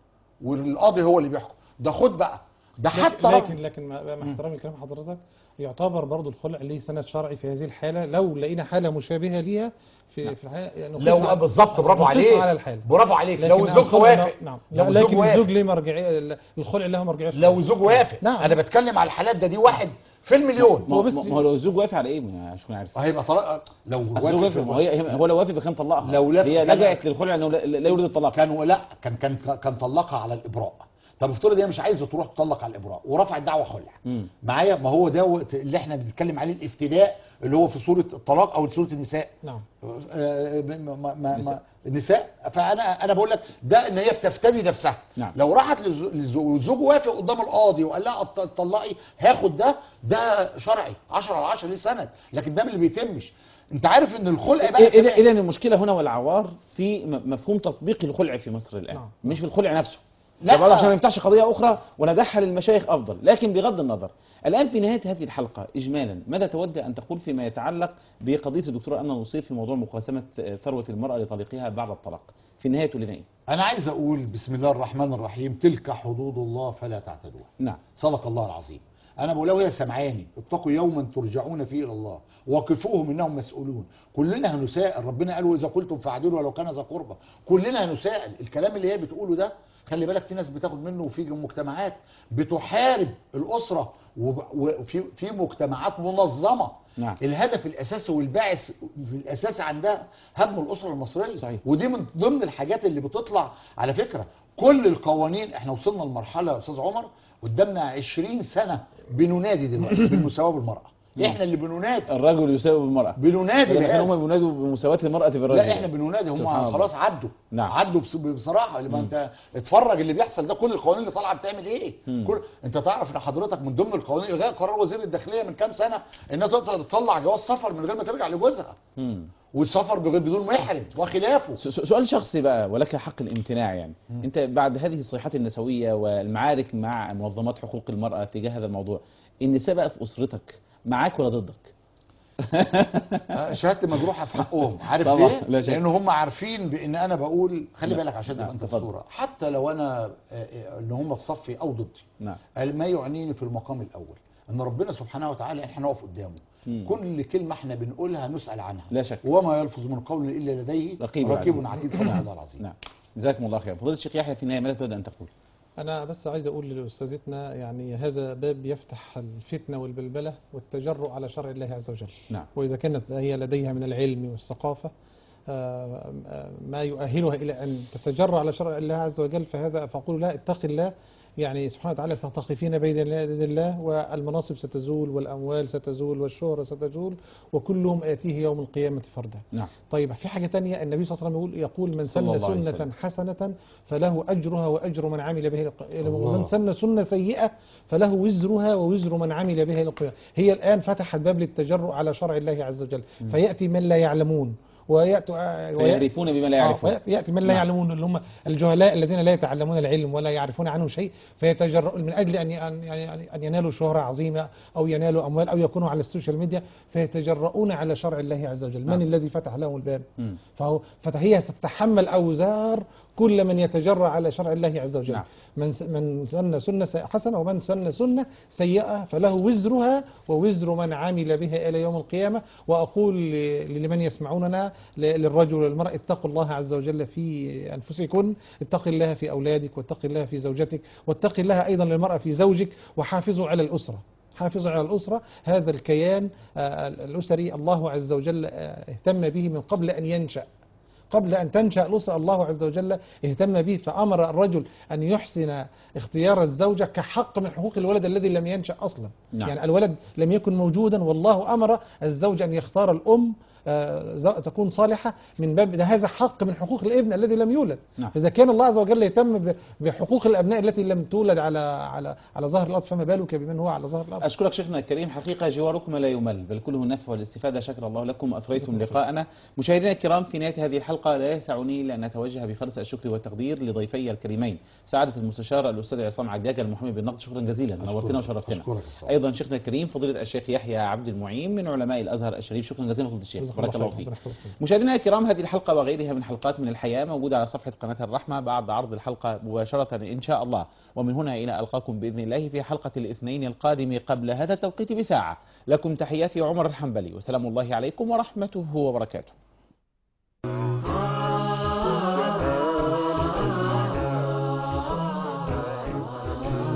والقاضي هو اللي بيحكم ده خد بقى ده حتى لكن رغم لكن, لكن مع مع احترامي لكلام حضرتك يعتبر برضو الخلع ليه سند شرعي في هذه الحاله لو لقينا حاله مشابهه ليها في في الحياه يعني لو نقيسها- بالظبط برافو نقيسها عليك على الحاله برافو عليك لكن لو الزوج الخلع وافق لا- نعم لو لا الزوج لكن الزوج وافق ليه مرجعيه الخلع له مرجعيه لو الزوج وافق نعم. انا بتكلم على الحالات ده دي واحد في المليون ما هو هو بس- ما هو لو الزوج وافق على ايه ما- عشان تكون عارف هيبقى طلاق لو الزوج وافق وافق ما هي هو لو وافق كان طلقها لو لف- هي كان- لجأت للخلع انه لا لا يريد الطلاق كان لا كان كان كان طلقها على الابراء طب افترض هي مش عايزه تروح تطلق على الابراء ورفعت دعوه خلع مم. معايا ما هو ده وقت اللي احنا بنتكلم عليه الافتداء اللي هو في سوره الطلاق او سوره النساء نعم آه، ما ما ما نساء. ما النساء فانا انا بقول لك ده ان هي بتفتدي نفسها نعم. لو راحت للزو- للزوج والزوج وافق قدام القاضي وقال لها أط- طلقي هاخد ده ده شرعي 10 على 10 دي سند لكن ده اللي بيتمش انت عارف ان الخلع بقى اذا كمان- اذا المشكله هنا والعوار في م- مفهوم تطبيق الخلع في مصر الان نعم. مش في الخلع نفسه لا. برضه عشان ما نفتحش قضيه اخرى وندعها للمشايخ افضل لكن بغض النظر الان في نهايه هذه الحلقه اجمالا ماذا تود ان تقول فيما يتعلق بقضيه الدكتوره امنه نصير في موضوع مقاسمه ثروه المراه لطليقها بعد الطلاق في النهايه لنا ايه انا عايز اقول بسم الله الرحمن الرحيم تلك حدود الله فلا تعتدوها نعم صدق الله العظيم انا بقول له يا سمعاني اتقوا يوما ترجعون فيه الى الله وقفوهم انهم مسؤولون كلنا هنسائل ربنا قال واذا قلتم فاعدلوا ولو كان ذا قربى كلنا هنسائل الكلام اللي هي بتقوله ده خلي بالك في ناس بتاخد منه وفي مجتمعات بتحارب الاسره وب- وفي في مجتمعات منظمه نعم. الهدف الاساسي والباعث في الاساس عندها هدم الاسره المصريه صحيح. ودي من ضمن الحاجات اللي بتطلع على فكره كل القوانين احنا وصلنا لمرحله يا استاذ عمر قدامنا 20 سنه بننادي دلوقتي بالمساواه بالمراه احنا اللي بننادي الرجل يساوي بالمراه بننادي لكن هم بهذا بينادوا بمساواه المراه بالرجل لا احنا بننادي هم سبحان الله. خلاص عدوا نعم. عدوا بص- بصراحه لما انت اتفرج اللي بيحصل ده كل القوانين اللي طالعه بتعمل ايه مم. كل انت تعرف ان حضرتك من ضمن القوانين الغاء قرار وزير الداخليه من كام سنه انها تقدر تطلع جواز سفر من غير ما ترجع لجوزها مم. والسفر بغير بدون محرم وخلافه س- س- سؤال شخصي بقى ولك حق الامتناع يعني انت بعد هذه الصيحات النسويه والمعارك مع منظمات حقوق المراه تجاه هذا الموضوع النساء بقى في اسرتك معاك ولا ضدك آه، شهادتي مجروحه في حقهم عارف طبعا، ليه لا شك. لان هم عارفين بان انا بقول خلي نعم، بالك عشان نعم، تبقى انت في اتفضل. الصوره حتى لو انا آه، آه، ان هم في صفي او ضدي نعم ما يعنيني في المقام الاول ان ربنا سبحانه وتعالى احنا نقف قدامه مم. كل كلمه احنا بنقولها نسال عنها لا شك وما يلفظ من قول الا لديه رقيب رقيب عتيد. عتيد صدق الله العظيم نعم جزاكم الله خير فضيله الشيخ يحيى في النهايه ماذا تود ان تقول أنا بس عايز أقول لأستاذتنا يعني هذا باب يفتح الفتنة والبلبلة والتجرؤ على شرع الله عز وجل نعم وإذا كانت هي لديها من العلم والثقافة آه، آه، ما يؤهلها إلى أن تتجرأ على شرع الله عز وجل فهذا فأقول لا اتق الله يعني سبحانه وتعالى ستقفين بين يدي الله والمناصب ستزول والأموال ستزول والشهرة ستزول وكلهم آتيه يوم القيامة فردا نعم طيب في حاجة تانية النبي صلى الله عليه وسلم يقول يقول من صلى سن الله عليه سنة وسلم. حسنة فله أجرها وأجر من عمل بها إلى الق- الله. ومن سن سنة سيئة فله وزرها ووزر من عمل بها إلى القيامة هي الآن فتحت باب للتجرؤ على شرع الله عز وجل فيأتي من لا يعلمون ويأتوا آه، ويأتي فيعرفون بما لا آه، يعرفون فيأتي- يأتي من لا نعم. يعلمون اللي هم الجهلاء الذين لا يتعلمون العلم ولا يعرفون عنه شيء فيتجرؤون من أجل أن أن يعني أن ينالوا شهرة عظيمة أو ينالوا أموال أو يكونوا على السوشيال ميديا فيتجرؤون على شرع الله عز وجل نعم. من الذي فتح لهم الباب مم. فهو فهي تتحمل أوزار كل من يتجرأ على شرع الله عز وجل نعم. من س- من سن سنة سي- حسنة ومن سن سنة سيئة فله وزرها ووزر من عمل بها إلى يوم القيامة وأقول ل- لمن يسمعوننا ل- للرجل والمرأة اتقوا الله عز وجل في أنفسكن اتق الله في أولادك واتق الله في زوجتك واتق الله أيضا للمرأة في زوجك وحافظوا على الأسرة حافظوا على الأسرة هذا الكيان آه، الأسري الله عز وجل آه، اهتم به من قبل أن ينشأ قبل أن تنشأ الأسرة الله عز وجل اهتم به فأمر الرجل أن يحسن اختيار الزوجة كحق من حقوق الولد الذي لم ينشأ أصلا نعم. يعني الولد لم يكن موجودا والله أمر الزوج أن يختار الأم آه، ز- تكون صالحة من باب ده هذا حق من حقوق الابن الذي لم يولد نعم. فإذا كان الله عز وجل يهتم ب- بحقوق الأبناء التي لم تولد على على على ظهر الأرض فما بالك بمن هو على ظهر الأرض أشكرك شيخنا الكريم حقيقة جواركم لا يمل بل كله النفع والاستفادة شكر الله لكم وأثريتم لقاءنا مشاهدينا الكرام في نهاية هذه الحلقة لا يسعني إلا أن أتوجه بخالص الشكر والتقدير لضيفي الكريمين سعادة المستشار الأستاذ عصام عجاج المحامي بالنقد شكرا جزيلا نورتنا وشرفتنا أشكرك يا صاحبي. أيضا شيخنا الكريم فضيلة الشيخ يحيى عبد المعين من علماء الأزهر الشريف شكرا جزيلا فضيلة الشيخ جزاكم بارك الله خير. فيك ربنا يحفظكم. مشاهدينا الكرام هذه الحلقة وغيرها من حلقات من الحياة موجودة على صفحة قناة الرحمة بعد عرض الحلقة مباشرة إن شاء الله ومن هنا إلى ألقاكم بإذن الله في حلقة الاثنين القادم قبل هذا التوقيت بساعة لكم تحياتي عمر الحنبلي وسلام الله عليكم ورحمته وبركاته